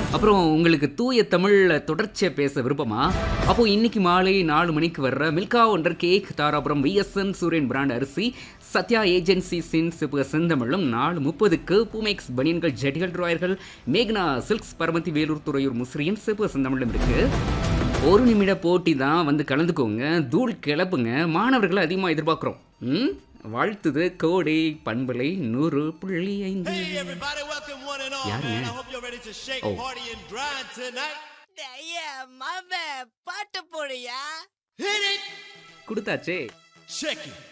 அப்புறம் உங்களுக்கு தூய தமிழ்ல தொடர்ச்சியா பேச விருப்பமா அப்போ இன்னைக்கு மாலை நாலு மணிக்கு வர்ற Milka wonder cake Dharapuram VSN Suriyan brand அரிசி சத்யா ஏஜென்சிஸின் சிவ செந்தமிழும் நாலு முப்பதுக்கு பூமெக்ஸ் பனியன்கள் ஜெட்டிகள் ட்ராயர்கள் மேக்னா சில்க்ஸ் பரமத்தி வேலூர் துறையூர் முசிறியின் சிவ செந்தமிழும் இருக்கு ஒரு நிமிட போட்டி தான் வந்து கலந்துக்கோங்க தூள் கிளப்புங்க மாணவர்களை அதிகமாக எதிர்பார்க்குறோம் ம் வாழ்த்துது கோடை பண்பலை நூறு புள்ளி ஐந்து Hey everybody, welcome one and all, யாருங்க? man. I hope you're ready to shake, Oh. party, and grind tonight. ஐயா மாம பாட்டு போடுயா Hit it! கொடுத்தாச்சே Check it.